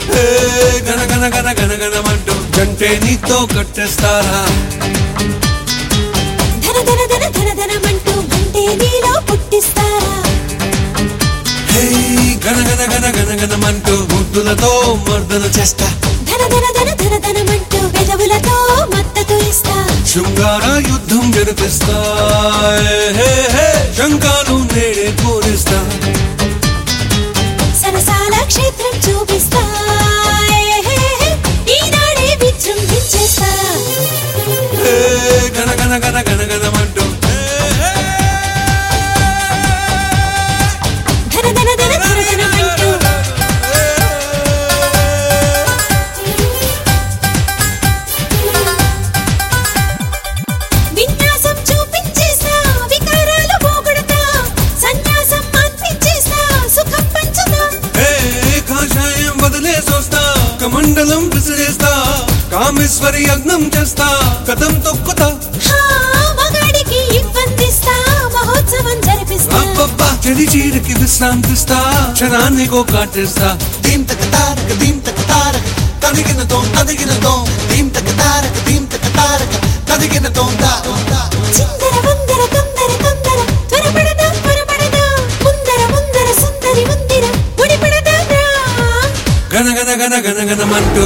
ఏ గన గన గన గన గనమంటూ జంటే నీతో కట్టేస్తారా ధన ధన ధన ధన ధనమంటూ అంటే నీలో పుట్టిస్తారా హే గన గన గన గన గనమంటూ ముద్దులతో మర్దన చేస్తా ధన ధన ధన ధన ధనమంటూ పెదవులతో మద్దతు ఇస్తా శృంగార యుద్ధం జరిపిస్తా ఏ హే హే శంకాను నేడే పూరిస్తా సరసాల క్షేత్రం చూపిస్తా ఏ హే హే, ఈనాడే విజృంభించేస్తా ఏ గన గన గన గన గనమంటూ ధన ధన ధన ధన ధనమంటూ విన్యాసం చూపించేస్తా వికారాలు పోగొడతా సన్యాసం అనిపించేస్తా సుఖం పంచుతా ఏ కాషాయం వదిలేసొస్తా కమండలం విసిరేస్తా కామేశ్వరి యజ్ఞం చేస్తా కథం తొక్కుతా హా, మగాడికి ఇబ్బందిస్తా మహోత్సవం జరిపిస్తా అబ్బబ్బా చెడి చీరకి విశ్రాంతిస్తా క్షణాన్ని గో కాటేస్తా దీం తక తారక దీం తక తారక తదిగిన తోం తదిగిన తోం దీం తక తారక దీం తక తారక తదిగిన తోం దా చిందర వందర తొందర తొందర త్వరపడదా త్వరపడదా ముందర ముందర సుందరి ముందిర ముడిపడదా రా. గన గన గన గన గనమంటూ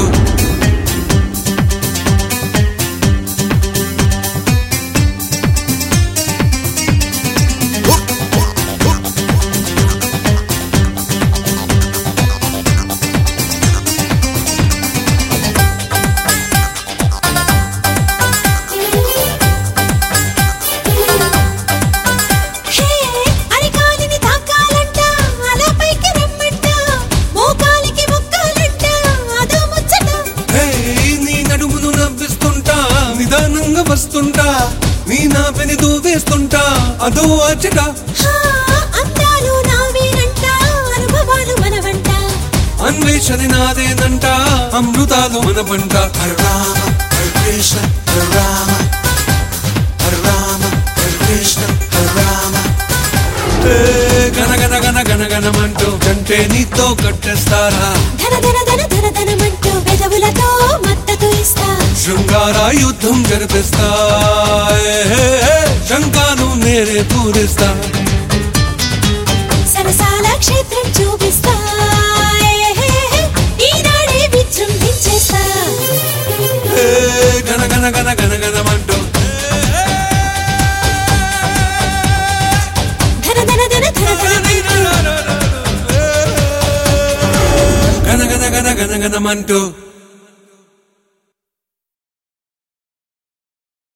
హే, అరికాలిని తాకాలంట అలా పైకి రమ్మంట మోకాలికి మొక్కాలంట అదో ముచ్చట హే నీ నడుమును నవ్విస్తుంటా నిదానంగా వస్తుంటా నీ నాపెని దూవేస్తుంటా అదో అచ్చట హా, అందాలు నావేనంట అనుభవాలు మనవంట అన్వేషణ నాదేనంట అమృతాలు మన పంట హర రామ హర కృష్ణ హర రామ హర రామ హర కృష్ణ హర రామ ఏ గన గన గన గన గనమంటూ కంటే నీతో కట్టేస్తారా ధన ధన ధన ధన ధనమంటూ పెదవులతో మద్దతు ఇస్తా శృంగార యుద్ధం జరిపిస్తా ఏ హే హే శంకాను నేనే పూరిస్తా సరసాల క్షేత్రం చూపిస్తా ఏ హే హే, ఈనాడే విజృంభించేస్తా ఏ గన గన గన గన గనమంటూ ధన ధన ధన ధన ధనమంటూ గన గన గన గన గనమంటూ